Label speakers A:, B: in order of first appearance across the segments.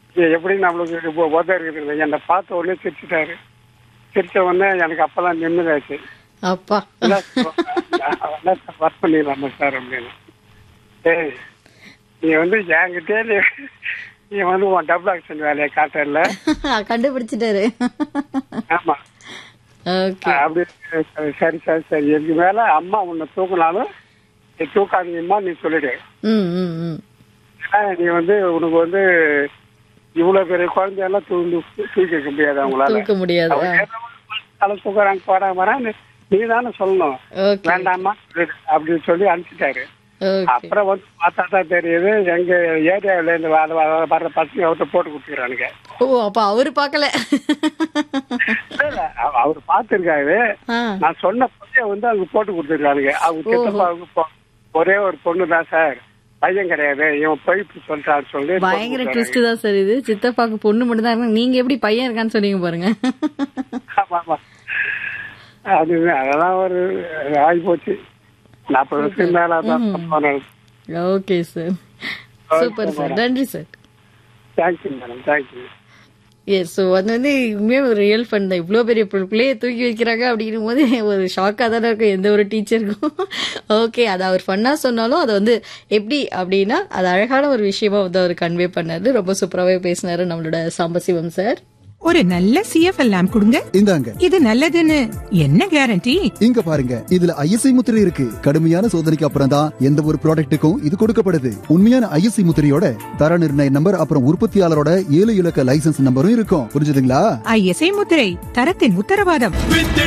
A: இது எப்படி நம்மளுக்கு இப்போ உதவி இருக்குது என்னை பார்த்த உடனே சிரிச்சிட்டாரு சிரிச்ச உடனே எனக்கு அப்பதான் நிம்மதியாச்சு
B: அப்பா
A: ஒர்க் பண்ணிடலாமா சார் அப்படின்னு ஏய் நீ வந்து என்கிட்டே நீ நீ வந்து உன் டபுள் ஆக்ஷன் வேலையை காட்டல
B: கண்டுபிடிச்சிட்டாரு
A: ஆமா
B: ஓகே
A: அப்படி சரி சரி சரி இதுக்கு மேல அம்மா உன்னை தூக்கினாலும் நீ தூக்காதீங்கம்மா நீ சொல்லிடு
B: ம் ம் ம்
A: ஏன்னா நீ வந்து உனக்கு வந்து இவ்வளவு பெரிய குழந்தையெல்லாம் தூண்டு தூக்கி வைக்க முடியாது அவங்களால
B: தூக்க முடியாது
A: அவங்க ஏதோ ஒரு தலை தூக்குறாங்க போறாங்க வராங்க நீ தானே சொல்லணும்
B: ஓகே
A: வேண்டாமா சொல்லிடு அப்படின்னு சொல்லி அனுப்பிச்சிட்டாரு
B: ஓகே
A: அப்புறம் வந்து பார்த்தா தான் தெரியுது எங்க ஏரியாவில இருந்து வர வர- வர்ற பசங்க அவர்கிட்ட போட்டு கொடுத்துக்கிறானுங்க
B: ஓ அப்ப அவரு பார்க்கல
A: இல்ல, இல்ல, அவ- அவர் பார்த்திருக்காரு
B: ஆ
A: நான் சொன்ன பையன் வந்து அவங்க போட்டு கொடுத்துருக்கானுங்க அவங்க சித்தப்பாவுக்கு பொ- ஒரே ஒரு பொண்ணு தான் சார் பையன் கிடையாது இவன் போய் சொல்றான்னு சொல்லி போட்டு
B: பயங்கர
A: கொடுத்தாரு.
B: ட்விஸ்ட் தான் சார் இது சித்தப்பாக்கு பொண்ணு மட்டும் தான் இருக்கு நீங்க எப்படி பையன் இருக்கான்னு சொன்னீங்க பாருங்க
A: ஆமா, ஆமா. அது அதெல்லாம் ஒரு ஆகி போச்சு நாற்பது வருஷத்துக்கு மேல தான்
B: ஓகே சார் சூப்பர் சார் நன்றி sir
A: thank you madam thank you
B: yes so அது வந்து உண்மையே ஒரு ரியல் ஃபன் தான் இவ்வளோ பெரிய பி- பிள்ளைய தூக்கி வைக்கிறாங்க அப்படின்னும் போது ஒரு ஷாக்காக தானே இருக்கும் எந்த ஒரு டீச்சருக்கும் ஓகே அதை அவர் ஃபன்னாக சொன்னாலும் அதை வந்து எப்படி அப்படின்னா அது அழகான ஒரு விஷயமா வந்து அவர் கன்வே பண்ணாரு ரொம்ப சூப்பராகவே பேசினாரு நம்மளோட சாம்பசிவம் சார்
C: ஒரு நல்ல சிஎஃப்எல் லேம்ப் கொடுங்க
D: இந்தாங்க
C: இது நல்லதுன்னு என்ன கேரண்டி
D: இங்க பாருங்க இதுல ஐஎஸ்ஐ முத்திரை இருக்கு கடுமையான சோதனைக்கு அப்புறம் தான் எந்த ஒரு ப்ராடக்ட்டுக்கும் இது கொடுக்கப்படுது உண்மையான ஐஎஸ்ஐ முத்திரையோட தர நிர்ணய நம்பர் அப்புறம் உற்பத்தியாளரோட ஏழு இலக்க லைசென்ஸ் நம்பரும் இருக்கும் புரிஞ்சுதுங்களா
C: ஐஎஸ்ஐ முத்திரை தரத்தின் உத்தரவாதம்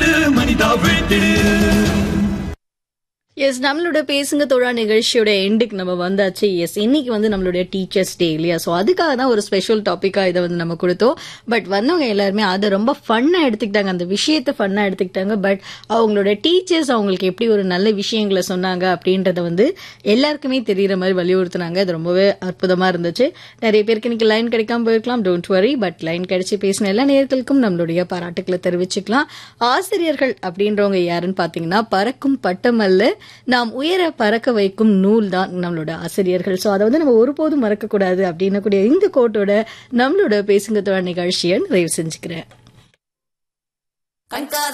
B: எஸ் நம்மளோட பேசுங்க தோழா நிகழ்ச்சியோட எண்டுக்கு நம்ம வந்தாச்சு எஸ் இன்னைக்கு வந்து நம்மளுடைய டீச்சர்ஸ் டே இல்லையா ஸோ அதுக்காக தான் ஒரு ஸ்பெஷல் டாப்பிக்கா இதை வந்து நம்ம கொடுத்தோம் பட் வந்தவங்க எல்லாருமே அதை ரொம்ப ஃபன்னா எடுத்துக்கிட்டாங்க அந்த விஷயத்தை ஃபன்னா எடுத்துக்கிட்டாங்க பட் அவங்களோட டீச்சர்ஸ் அவங்களுக்கு எப்படி ஒரு நல்ல விஷயங்களை சொன்னாங்க அப்படின்றத வந்து எல்லாருக்குமே தெரியுற மாதிரி வலியுறுத்தினாங்க அது ரொம்பவே அற்புதமா இருந்துச்சு நிறைய பேருக்கு இன்னைக்கு லைன் கிடைக்காம போயிருக்கலாம் டோன்ட் வரி பட் லைன் கிடைச்சி பேசின எல்லா நேர்களுக்கும் நம்மளுடைய பாராட்டுக்களை தெரிவிச்சுக்கலாம் ஆசிரியர்கள் அப்படின்றவங்க யாருன்னு பாத்தீங்கன்னா பறக்கும் பட்டம் அல்ல நாம் உயர பறக்க வைக்கும் நூல் தான் நம்மளோட ஆசிரியர்கள் ஸோ அதை வந்து நம்ம ஒருபோதும் மறக்கக்கூடாது அப்படின்னு கூடிய இந்த கோட்டோட நம்மளோட பேசுங்க தோழ நிகழ்ச்சியை நிறைவு செஞ்சுக்கிறேன்